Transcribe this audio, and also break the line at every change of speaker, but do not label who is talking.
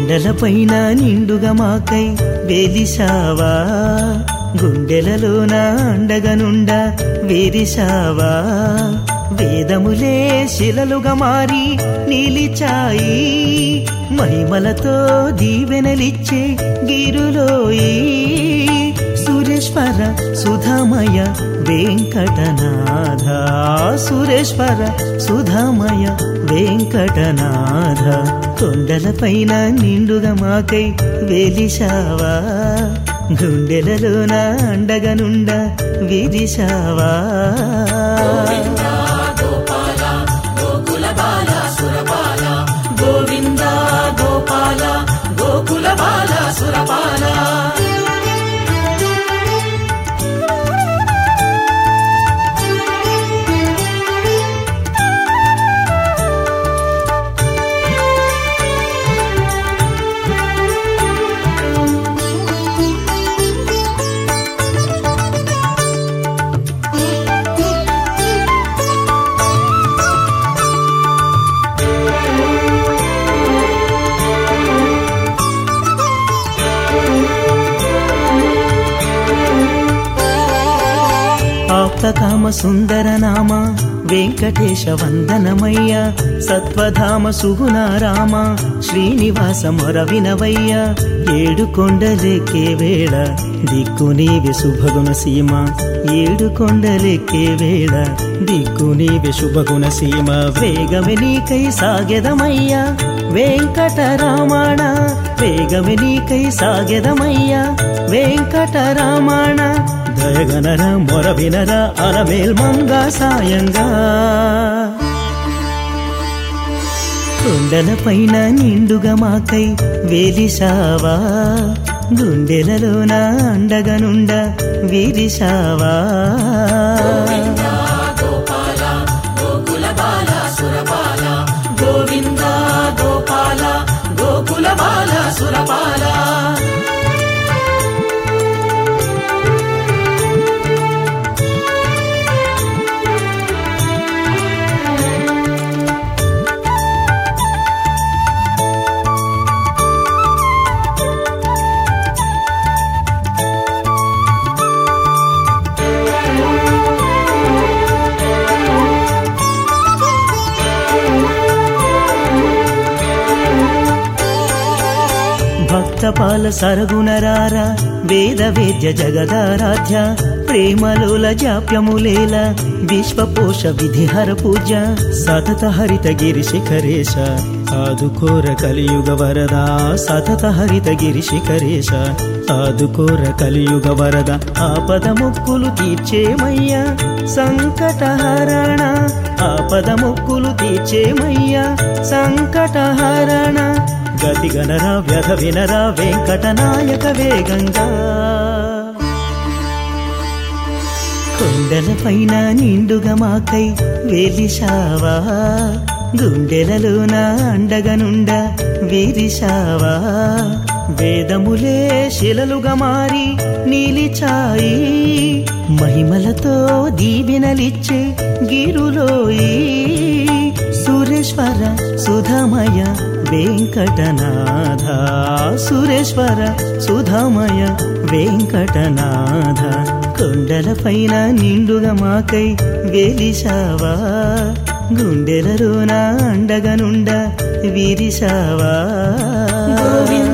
కొండలపైన నిండుగా మాకై వెలిసావా గుండెలలోన అండగనుండ వేరిసావా వేదములే శిలలుగా మారి నిలిచాయి మహిమలతో దీవెనలిచ్చే గిరులోయి సురేశ్వర సుధామయ వెంకటనాథ సురేశ్వర సుధామయ వెంకటనాథ కొండలపైన నిండుగా మాకై వెలిసావా గుండెలలోన అండగనుండ విదిశావా
గోవింద గోపాల గోకుల బాల సురపాల
ఆప్తకామ సుందర నామ వెంకటేశ వందనమయ్య సత్వధామ సుగుణ రామ శ్రీనివాస మొరవినవయ్య ఏడు కొండలెక్కే వేళ దిక్కు నీవే శుభగుణ సీమ ఏడు కొండలెక్కే వేళ దిక్కు నీవే శుభగుణ సీమ వేగమే నీకై సాగెదమయ్యా వెంకటరామణ వేగమే నీకై సాగెదమయ్యా వెంకటరామణ దయగనర మొర వినర అలమేల్ మంగా సాయంగా కొండలపైన నిండుగా మాకై వెలిసావా గుండెలలోన అండగనుండ విరిసావా
గోపాల గోకుల బాల సురపాల గోవింద గోపాల గోకుల బాల సురపాల
భక్తపాల సరగుణరార వేద వేద్య జగదారాధ్య ప్రేమలోల జాప్యములేల విశ్వపోష విధిహర పూజ సతత హరిత గిరి శిఖరేశ ఆదుకోర కలియుగ వరదా సతత హరిత గిరి శిఖరేశ ఆదుకోర కలియుగ వరద ఆపద మొక్కులు తీర్చేమయ్యా సంకటహరణ ఆపద మొక్కులు తీర్చేమయ్యా సంకటహరణ గతి గణరా వ్యధ వినరా వెంకటనాయక వేగంగా కొండలపైన నిండుగా మాకై వెలిసావా గుండెలలోన అండగనుండ విరిసావా వేదములే శిలలుగా మారి నిలిచాయి మహిమలతో దీవెనలిచ్చే గిరులోయి సురేశ్వర సుధామయ వెంకటనాథ సురేశ్వర సుధామయ వెంకటనాథ కొండలపైన నిండుగా మాకై వెలిసావా గుండెలలోన అండగనుండ విరిసావా
గోవింద